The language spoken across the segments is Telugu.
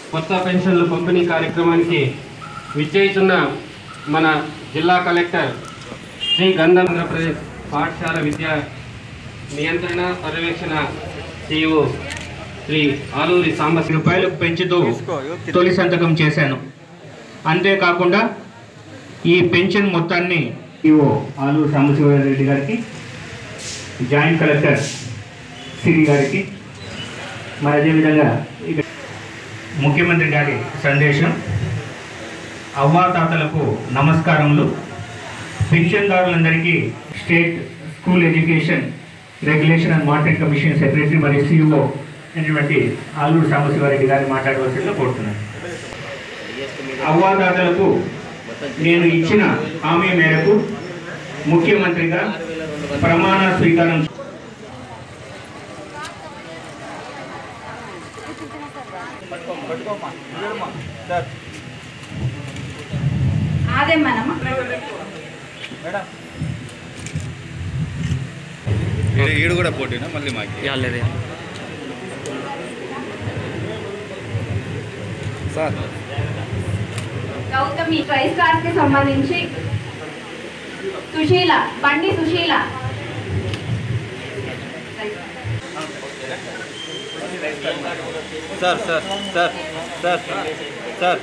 కొత్త పెన్షన్ల పంపిణీ కార్యక్రమానికి విచ్చేస్తున్న మన జిల్లా కలెక్టర్ శ్రీ గంధం ఆంధ్రప్రదేశ్ పాఠశాల విద్యా నియంత్రణ పర్యవేక్షణ సిఇఓ శ్రీ ఆలూరి సాంబశివ రూపాయలకు పెంచుతూ తొలి సంతకం చేశాను అంతేకాకుండా ఈ పెన్షన్ మొత్తాన్ని ఈఓ ఆలూరు సాంబశివరెడ్డి గారికి జాయింట్ కలెక్టర్ సిరి గారికి మరి అదేవిధంగా ఇక ముఖ్యమంత్రి గారి సందేశం అవ్వాతాతలకు నమస్కారములు పెన్షన్దారులందరికీ state school education regulation and monitoring commission secretary మరియు సిఇఓ అయినటువంటి ఆలూరు సాంబశివారెడ్డి గారిని మాట్లాడవలసిందిగా కోరుతున్నాను అవ్వాదాతలకు నేను ఇచ్చిన హామీ మేరకు ముఖ్యమంత్రిగా ప్రమాణ స్వీకారం అదే మనమా ఈడ- ఈడు కూడా పోటీనా మళ్ళీ మాకి సార్ గౌతమి ట్రైస్ కార్స్ కి సంబంధించి Sushila Bandi Sushila sir sir sir sir sir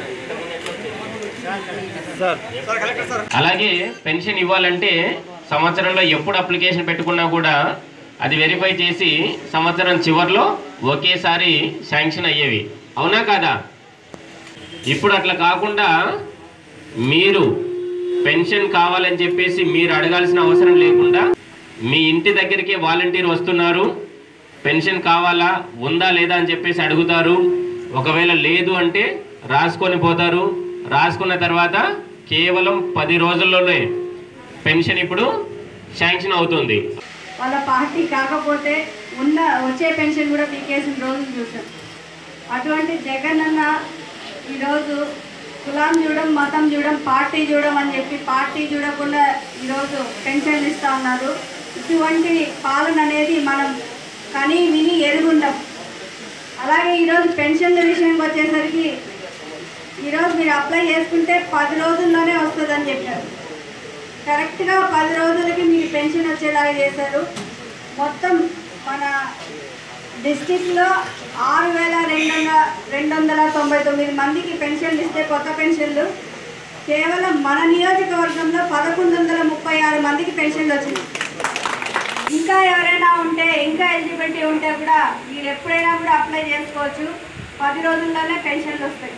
sir అలాగే పెన్షన్ ఇవ్వాలంటే సంవత్సరంలో ఎప్పుడు అప్లికేషన్ పెట్టుకున్నా కూడా అది వెరిఫై చేసి సంవత్సరం చివరిలో ఒకేసారి శాంక్షన్ అయ్యేవి అవునా కాదా ఇప్పుడు అట్లా కాకుండా మీరు పెన్షన్ కావాలని చెప్పేసి మీరు అడగాల్సిన అవసరం లేకుండా మీ ఇంటి దగ్గరికి వాలంటీర్ వస్తున్నారు పెన్షన్ కావాలా ఉందా లేదా అని చెప్పేసి అడుగుతారు ఒకవేళ లేదు అంటే రాసుకొని పోతారు రాసుకున్న తర్వాత కేవలం పది రోజుల్లోనే పెన్షన్ ఇప్పుడు శాంక్షన్ అవుతుంది వాళ్ళ పార్టీ కాకపోతే ఉన్న వచ్చే పెన్షన్ కూడా పీకేసిన రోజులు చూసాం అటువంటి జగన్ అన్న ఈరోజు కులం చూడడం మతం చూడడం పార్టీ చూడడం అని చెప్పి పార్టీ చూడకుండా ఈరోజు పెన్షన్ ఇస్తా ఉన్నారు ఇటువంటి పాలన అనేది మనం కని విని ఎరుగుంటాం అలాగే ఈరోజు పెన్షన్ల విషయంకి వచ్చేసరికి ఈరోజు మీరు అప్లై చేసుకుంటే పది రోజుల్లోనే వస్తుందని చెప్పారు కరెక్ట్గా పది రోజులకి మీకు పెన్షన్ వచ్చేలాగా చేశారు మొత్తం మన డిస్టిక్లో ఆరు వేల రెండు వందల రెండు వందల తొంభై తొమ్మిది మందికి పెన్షన్లు ఇస్తే కొత్త పెన్షన్లు కేవలం మన నియోజకవర్గంలో పదకొండు వందల ముప్పై ఆరు మందికి పెన్షన్లు వచ్చినాయి ఇంకా ఎవరైనా ఉంటే ఇంకా ఎలిజిబిలిటీ ఉంటే కూడా మీరు ఎప్పుడైనా కూడా అప్లై చేసుకోవచ్చు పది రోజుల్లోనే పెన్షన్లు వస్తాయి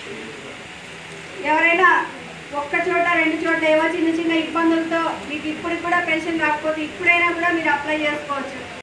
ఎవరైనా ఒక్క చోట రెండు చోట్ల ఏవో చిన్న చిన్న ఇబ్బందులతో మీకు ఇప్పుడు కూడా పెన్షన్ రాకపోతే ఇప్పుడైనా కూడా మీరు అప్లై చేసుకోవచ్చు